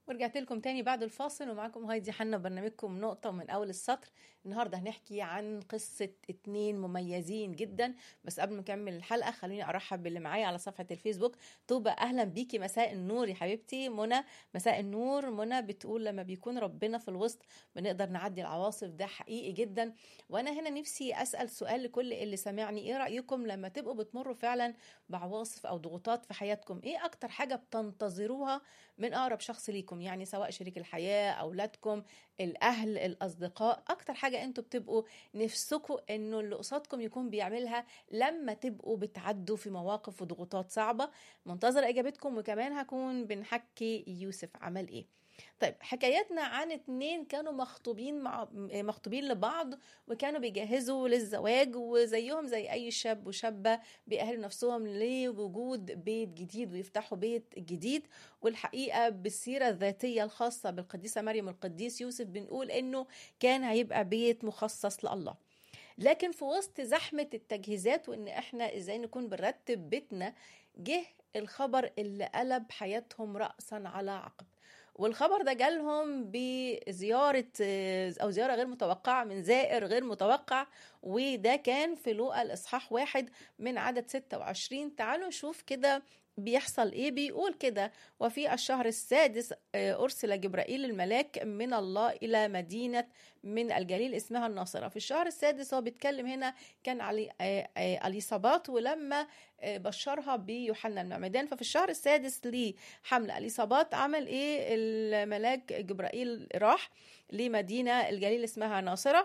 ورجعت لكم تاني بعد الفاصل ومعاكم هايدي حنا برنامجكم نقطة من أول السطر النهاردة هنحكي عن قصة اتنين مميزين جدا بس قبل ما نكمل الحلقة خليني أرحب باللي معايا على صفحة الفيسبوك طوبة أهلا بيكي مساء النور يا حبيبتي منى مساء النور منى بتقول لما بيكون ربنا في الوسط بنقدر نعدي العواصف ده حقيقي جدا وأنا هنا نفسي أسأل سؤال لكل اللي سامعني إيه رأيكم لما تبقوا بتمروا فعلا بعواصف أو ضغوطات في حياتكم إيه أكتر حاجة بتنتظروها من أقرب شخص ليكم يعني سواء شريك الحياة أولادكم الأهل الأصدقاء أكتر حاجة أنتوا بتبقوا نفسكم أنه اللي قصادكم يكون بيعملها لما تبقوا بتعدوا في مواقف وضغوطات صعبة منتظر إجابتكم وكمان هكون بنحكي يوسف عمل إيه طيب حكايتنا عن اتنين كانوا مخطوبين مع مخطوبين لبعض وكانوا بيجهزوا للزواج وزيهم زي اي شاب وشابه بيأهلوا نفسهم لوجود بيت جديد ويفتحوا بيت جديد والحقيقه بالسيره الذاتيه الخاصه بالقديسه مريم والقديس يوسف بنقول انه كان هيبقى بيت مخصص لله لكن في وسط زحمه التجهيزات وان احنا ازاي نكون بنرتب بيتنا جه الخبر اللي قلب حياتهم رأسا على عقب والخبر ده جالهم بزيارة أو زيارة غير متوقعة من زائر غير متوقع وده كان في لوقا الإصحاح واحد من عدد 26 تعالوا نشوف كده بيحصل ايه بيقول كده وفي الشهر السادس ارسل جبرائيل الملاك من الله الى مدينه من الجليل اسمها الناصره في الشهر السادس هو بيتكلم هنا كان علي اليصابات ولما بشرها بيوحنا المعمدان ففي الشهر السادس لحمل اليصابات عمل ايه الملاك جبرائيل راح لمدينه الجليل اسمها ناصره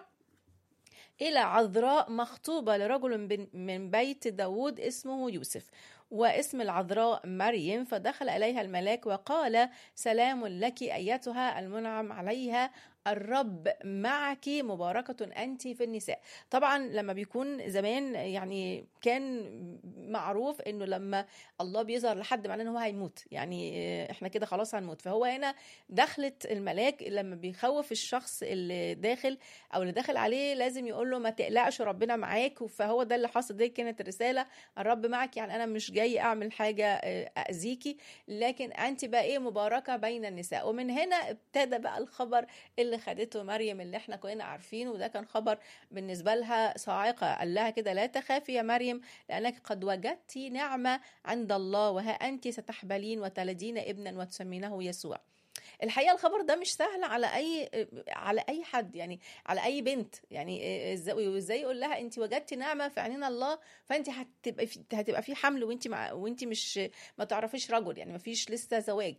إلى عذراء مخطوبة لرجل من بيت داود اسمه يوسف واسم العذراء مريم فدخل إليها الملاك وقال سلام لك أيتها المنعم عليها الرب معك مباركة أنت في النساء طبعا لما بيكون زمان يعني كان معروف أنه لما الله بيظهر لحد معناه أنه هو هيموت يعني احنا كده خلاص هنموت فهو هنا دخلت الملاك لما بيخوف الشخص اللي داخل أو اللي داخل عليه لازم يقول له ما تقلقش ربنا معاك فهو ده اللي حصل دي كانت الرسالة الرب معك يعني أنا مش جاي أعمل حاجة أذيكي لكن أنت بقى إيه مباركة بين النساء ومن هنا ابتدى بقى الخبر اللي خدته مريم اللي احنا كنا عارفينه وده كان خبر بالنسبه لها صاعقه قال لها كده لا تخافي يا مريم لانك قد وجدت نعمه عند الله وها انت ستحبلين وتلدين ابنا وتسمينه يسوع الحقيقه الخبر ده مش سهل على اي على اي حد يعني على اي بنت يعني ازاي يقول لها انت وجدتي نعمه في عينين الله فانت هتبقى في هتبقى في حمل وانت مع وانت مش ما تعرفيش رجل يعني ما فيش لسه زواج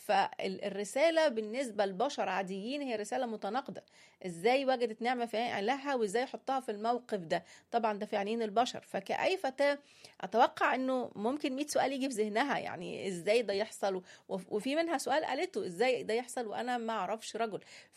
فالرساله بالنسبه لبشر عاديين هي رساله متناقضه ازاي وجدت نعمه في عين لها وازاي يحطها في الموقف ده طبعا ده في عينين البشر فكأي فتاه اتوقع انه ممكن 100 سؤال يجي في ذهنها يعني ازاي ده يحصل وفي منها سؤال قالته ازاي ده يحصل وانا ما اعرفش رجل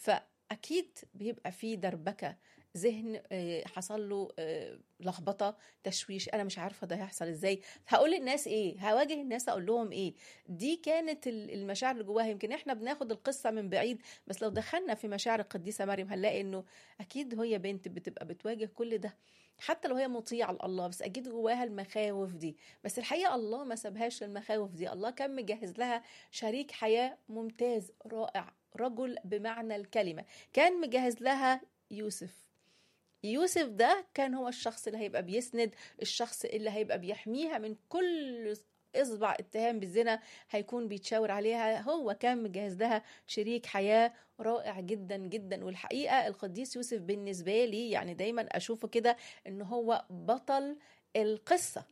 فاكيد بيبقى في دربكه ذهن حصل له لخبطه تشويش انا مش عارفه ده هيحصل ازاي هقول للناس ايه هواجه الناس اقول لهم ايه دي كانت المشاعر اللي جواها يمكن احنا بناخد القصه من بعيد بس لو دخلنا في مشاعر القديسه مريم هنلاقي انه اكيد هي بنت بتبقى بتواجه كل ده حتى لو هي مطيعه لله بس اكيد جواها المخاوف دي بس الحقيقه الله ما سابهاش للمخاوف دي الله كان مجهز لها شريك حياه ممتاز رائع رجل بمعنى الكلمه كان مجهز لها يوسف يوسف ده كان هو الشخص اللي هيبقى بيسند الشخص اللي هيبقى بيحميها من كل اصبع اتهام بالزنا هيكون بيتشاور عليها هو كان مجهز لها شريك حياه رائع جدا جدا والحقيقه القديس يوسف بالنسبه لي يعني دايما اشوفه كده ان هو بطل القصه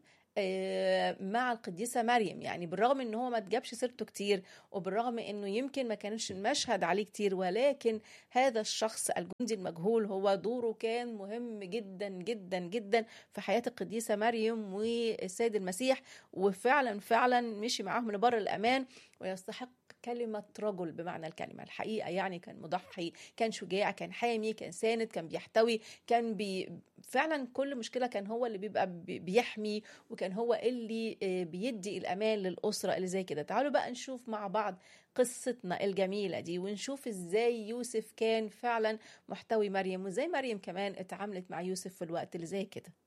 مع القديسه مريم يعني بالرغم ان هو ما تجابش سيرته كتير وبالرغم انه يمكن ما كانش المشهد عليه كتير ولكن هذا الشخص الجندي المجهول هو دوره كان مهم جدا جدا جدا في حياه القديسه مريم والسيد المسيح وفعلا فعلا مشي معاهم لبر الامان ويستحق كلمة رجل بمعنى الكلمة الحقيقة يعني كان مضحي كان شجاع كان حامي كان ساند كان بيحتوي كان بي فعلا كل مشكلة كان هو اللي بيبقى بيحمي وكان هو اللي بيدي الأمان للأسرة اللي زي كده تعالوا بقى نشوف مع بعض قصتنا الجميلة دي ونشوف ازاي يوسف كان فعلا محتوي مريم وازاي مريم كمان اتعاملت مع يوسف في الوقت اللي زي كده